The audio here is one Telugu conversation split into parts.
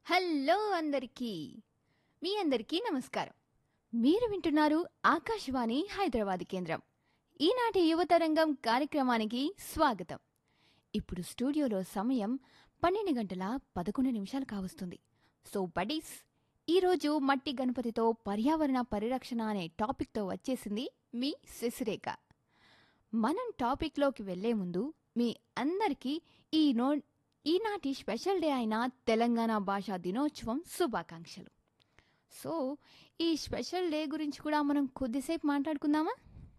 హలో అందరికీ మీ అందరికీ నమస్కారం మీరు వింటున్నారు ఆకాశవాణి హైదరాబాద్ కేంద్రం ఈనాటి యువతరంగం కార్యక్రమానికి స్వాగతం ఇప్పుడు స్టూడియోలో సమయం పన్నెండు గంటల పదకొండు నిమిషాలు కావస్తుంది సో బడీస్ ఈరోజు మట్టి గణపతితో పర్యావరణ పరిరక్షణ అనే టాపిక్తో వచ్చేసింది మీ శశిరేఖ మనం టాపిక్లోకి వెళ్లే ముందు మీ అందరికీ ఈ నో ఈనాటి స్పెషల్ డే అయిన తెలంగాణ భాషా దినోత్సవం శుభాకాంక్షలు సో ఈ స్పెషల్ డే గురించి కూడా మనం కొద్దిసేపు మాట్లాడుకుందామా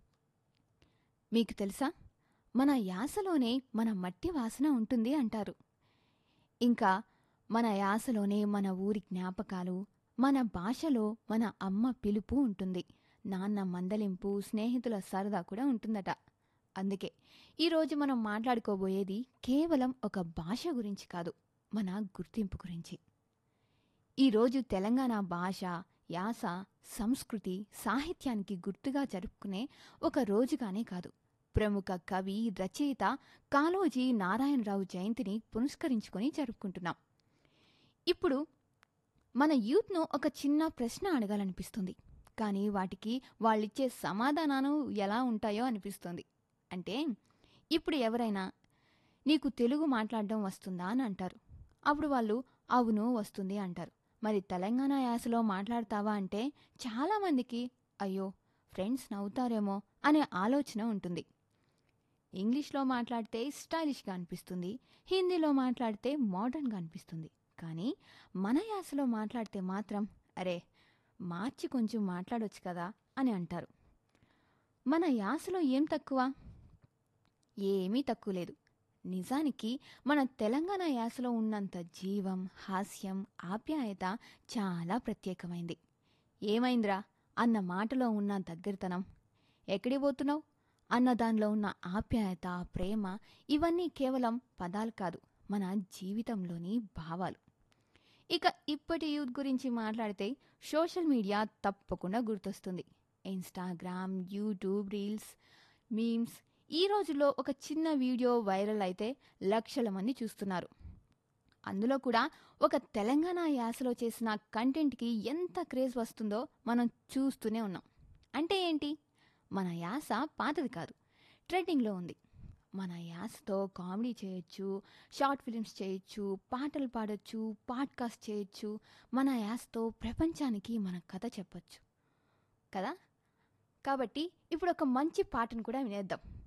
మీకు తెలుసా మన యాసలోనే మన మట్టి వాసన ఉంటుంది అంటారు ఇంకా మన యాసలోనే మన ఊరి జ్ఞాపకాలు మన భాషలో మన అమ్మ పిలుపు ఉంటుంది నాన్న మందలింపు స్నేహితుల సరదా కూడా ఉంటుందట అందుకే ఈరోజు మనం మాట్లాడుకోబోయేది కేవలం ఒక భాష గురించి కాదు మన గుర్తింపు గురించి ఈరోజు తెలంగాణ భాష యాస సంస్కృతి సాహిత్యానికి గుర్తుగా జరుపుకునే ఒక రోజుగానే కాదు ప్రముఖ కవి రచయిత కాళోజీ నారాయణరావు జయంతిని పురస్కరించుకొని జరుపుకుంటున్నాం ఇప్పుడు మన యూత్ను ఒక చిన్న ప్రశ్న అడగాలనిపిస్తుంది కానీ వాటికి వాళ్ళిచ్చే సమాధానాలు ఎలా ఉంటాయో అనిపిస్తుంది అంటే ఇప్పుడు ఎవరైనా నీకు తెలుగు మాట్లాడడం వస్తుందా అని అంటారు అప్పుడు వాళ్ళు అవును వస్తుంది అంటారు మరి తెలంగాణ యాసలో మాట్లాడతావా అంటే చాలామందికి అయ్యో ఫ్రెండ్స్ నవ్వుతారేమో అనే ఆలోచన ఉంటుంది ఇంగ్లీష్లో మాట్లాడితే స్టైలిష్గా అనిపిస్తుంది హిందీలో మాట్లాడితే మోడర్న్గా అనిపిస్తుంది కానీ మన యాసలో మాట్లాడితే మాత్రం అరే మార్చి కొంచెం మాట్లాడొచ్చు కదా అని అంటారు మన యాసలో ఏం తక్కువ ఏమీ తక్కువ లేదు నిజానికి మన తెలంగాణ యాసలో ఉన్నంత జీవం హాస్యం ఆప్యాయత చాలా ప్రత్యేకమైంది ఏమైందిరా అన్న మాటలో ఉన్న దగ్గరతనం ఎక్కడికి పోతున్నావు అన్న దానిలో ఉన్న ఆప్యాయత ప్రేమ ఇవన్నీ కేవలం పదాలు కాదు మన జీవితంలోని భావాలు ఇక ఇప్పటి యూత్ గురించి మాట్లాడితే సోషల్ మీడియా తప్పకుండా గుర్తొస్తుంది ఇన్స్టాగ్రామ్ యూట్యూబ్ రీల్స్ మీమ్స్ ఈ రోజుల్లో ఒక చిన్న వీడియో వైరల్ అయితే లక్షల మంది చూస్తున్నారు అందులో కూడా ఒక తెలంగాణ యాసలో చేసిన కంటెంట్కి ఎంత క్రేజ్ వస్తుందో మనం చూస్తూనే ఉన్నాం అంటే ఏంటి మన యాస పాతది కాదు ట్రెండింగ్లో ఉంది మన యాసతో కామెడీ చేయొచ్చు షార్ట్ ఫిలిమ్స్ చేయొచ్చు పాటలు పాడొచ్చు పాడ్కాస్ట్ చేయొచ్చు మన యాసతో ప్రపంచానికి మన కథ చెప్పొచ్చు కదా కాబట్టి ఇప్పుడు ఒక మంచి పాటను కూడా వినేద్దాం